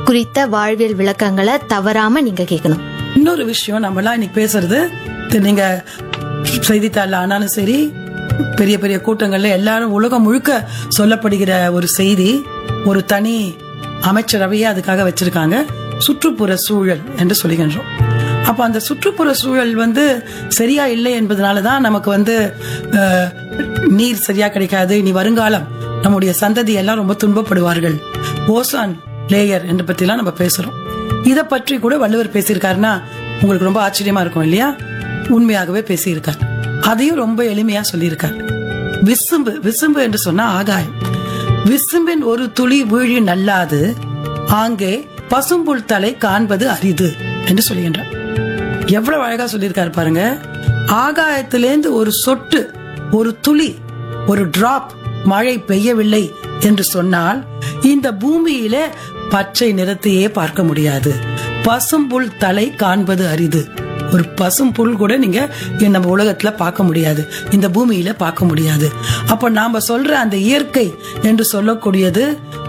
குறித்த வாழ்வியல் விளக்கங்களை தவறாம நீங்க கேட்கணும் இன்னொரு விஷயம் நம்மலாம் இன்னைக்கு பேசுறது இது நீங்க செய்தித்தாள்ல ஆனாலும் சரி பெரிய பெரிய கூட்டங்கள்ல எல்லாரும் உலகம் முழுக்க சொல்லப்படுகிற ஒரு செய்தி ஒரு தனி அமைச்சரவையே அதுக்காக வச்சிருக்காங்க சுற்றுப்புற சூழல் என்று சொல்லுகின்றோம் அப்ப அந்த சுற்றுப்புற சூழல் வந்து சரியா இல்லை என்பதனால தான் நமக்கு வந்து அஹ், நீர் சரியா கிடைக்காது இனி வருங்காலம் நம்முடைய சந்ததி எல்லாம் ரொம்ப துன்பப்படுவார்கள் ஓசான் லேயர் என்று பத்திலாம் நம்ம பேசுறோம் இத பற்றி கூட வள்ளுவர் பேசியிருக்காருன்னா உங்களுக்கு ரொம்ப ஆச்சரியமா இருக்கும் இல்லையா உண்மையாகவே பேசியிருக்கார் அதையும் ரொம்ப எளிமையா சொல்லியிருக்கார் விசும்பு விசும்பு என்று சொன்னா ஆகாயம் விசும்பின் ஒரு துளி வீழி நல்லாது ஆங்கே பசும்புல் தலை காண்பது அரிது என்று சொல்லுகின்றார் எவ்வளவு அழகா சொல்லியிருக்காரு பாருங்க ஆகாயத்திலேந்து ஒரு சொட்டு ஒரு துளி ஒரு டிராப் மழை பெய்யவில்லை என்று சொன்னால் இந்த பூமியில பச்சை நிறத்தையே பார்க்க முடியாது பசும்புல் தலை காண்பது அரிது ஒரு பசும் புல் கூட நீங்க இங்க நம்ம உலகத்துல பார்க்க முடியாது இந்த பூமியில பார்க்க முடியாது அப்ப நாம சொல்ற அந்த இயற்கை என்று சொல்லக்கூடியது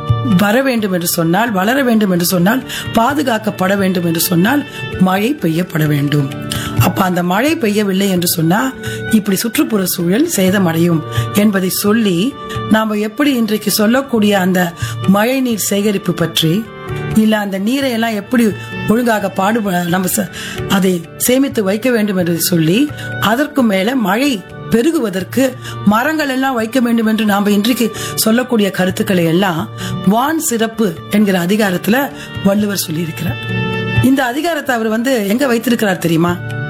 வர வேண்டும் என்று சொன்னால் வளர வேண்டும் என்று சொன்னால் பாதுகாக்கப்பட வேண்டும் என்று சொன்னால் மழை பெய்யப்பட வேண்டும் அப்ப அந்த மழை பெய்யவில்லை என்று சொன்னா இப்படி சுற்றுப்புற சூழல் சேதமடையும் என்பதை சொல்லி நாம எப்படி இன்றைக்கு சொல்லக்கூடிய அந்த மழை நீர் சேகரிப்பு பற்றி இல்ல அந்த நீரை எல்லாம் எப்படி ஒழுங்காக பாடுப நம்ம ச- அதை சேமித்து வைக்க வேண்டும் என்று சொல்லி அதற்கு மேல மழை பெருகுவதற்கு மரங்கள் எல்லாம் வைக்க வேண்டும் என்று நாம இன்றைக்கு சொல்லக்கூடிய கருத்துக்களை எல்லாம் வான் சிறப்பு என்கிற அதிகாரத்துல வள்ளுவர் சொல்லியிருக்கிறார் இந்த அதிகாரத்தை அவர் வந்து எங்க வைத்திருக்கிறார் தெரியுமா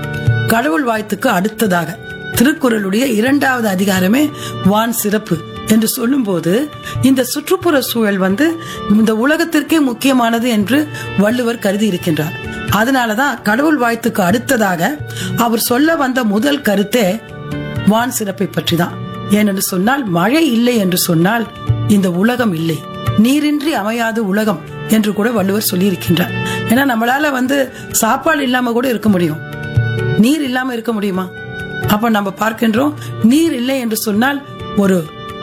கடவுள் வாழ்த்துக்கு அடுத்ததாக திருக்குறளுடைய இரண்டாவது அதிகாரமே வான் சிறப்பு என்று சொல்லும்போது இந்த சுற்றுப்புற சூழல் வந்து இந்த உலகத்திற்கே முக்கியமானது என்று வள்ளுவர் கருதி இருக்கின்றார் அதனாலதான் கடவுள் வாழ்த்துக்கு அடுத்ததாக அவர் சொல்ல வந்த முதல் கருத்தே வான் சிறப்பை பற்றி தான் ஏனென்று சொன்னால் மழை இல்லை என்று சொன்னால் இந்த உலகம் இல்லை நீரின்றி அமையாது உலகம் என்று கூட வள்ளுவர் சொல்லியிருக்கின்றார் ஏன்னா நம்மளால வந்து சாப்பாடு இல்லாம கூட இருக்க முடியும் நீர் இல்லாம இருக்க முடியுமா அப்ப நம்ம பார்க்கின்றோம் நீர் இல்லை என்று சொன்னால் ஒரு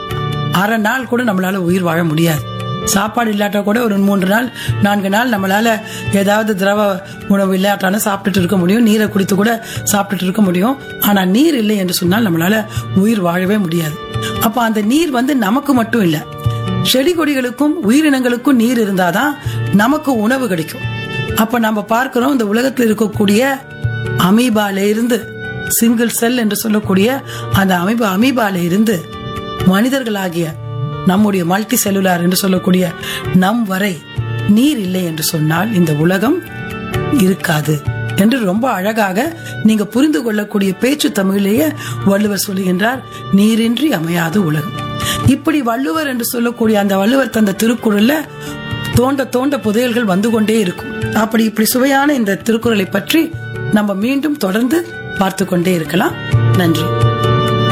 அரை நாள் கூட நம்மளால உயிர் வாழ முடியாது சாப்பாடு இல்லாட்டா கூட ஒரு மூன்று நாள் நான்கு நாள் நம்மளால ஏதாவது திரவ உணவு இல்லாட்டாலும் சாப்பிட்டுட்டு இருக்க முடியும் நீரை குடித்து கூட சாப்பிட்டுட்டு இருக்க முடியும் ஆனா நீர் இல்லை என்று சொன்னால் நம்மளால உயிர் வாழவே முடியாது அப்ப அந்த நீர் வந்து நமக்கு மட்டும் இல்ல செடி கொடிகளுக்கும் உயிரினங்களுக்கும் நீர் இருந்தாதான் நமக்கு உணவு கிடைக்கும் அப்ப நம்ம பார்க்கிறோம் இந்த உலகத்தில் இருக்கக்கூடிய அமீபால இருந்து சிங்கிள் செல் என்று சொல்லக்கூடிய அந்த அமீபா அமீபால இருந்து மனிதர்களாகிய நம்முடைய மல்டி செல்லுலார் என்று சொல்லக்கூடிய நம் வரை நீர் இல்லை என்று சொன்னால் இந்த உலகம் இருக்காது என்று ரொம்ப அழகாக நீங்க புரிந்து கொள்ளக்கூடிய பேச்சு தமிழிலேயே வள்ளுவர் சொல்லுகின்றார் நீரின்றி அமையாது உலகம் இப்படி வள்ளுவர் என்று சொல்லக்கூடிய அந்த வள்ளுவர் தந்த திருக்குறள்ல தோண்ட தோண்ட புதையல்கள் வந்து கொண்டே இருக்கும் அப்படி இப்படி சுவையான இந்த திருக்குறளை பற்றி நம்ம மீண்டும் தொடர்ந்து பார்த்து கொண்டே இருக்கலாம் நன்றி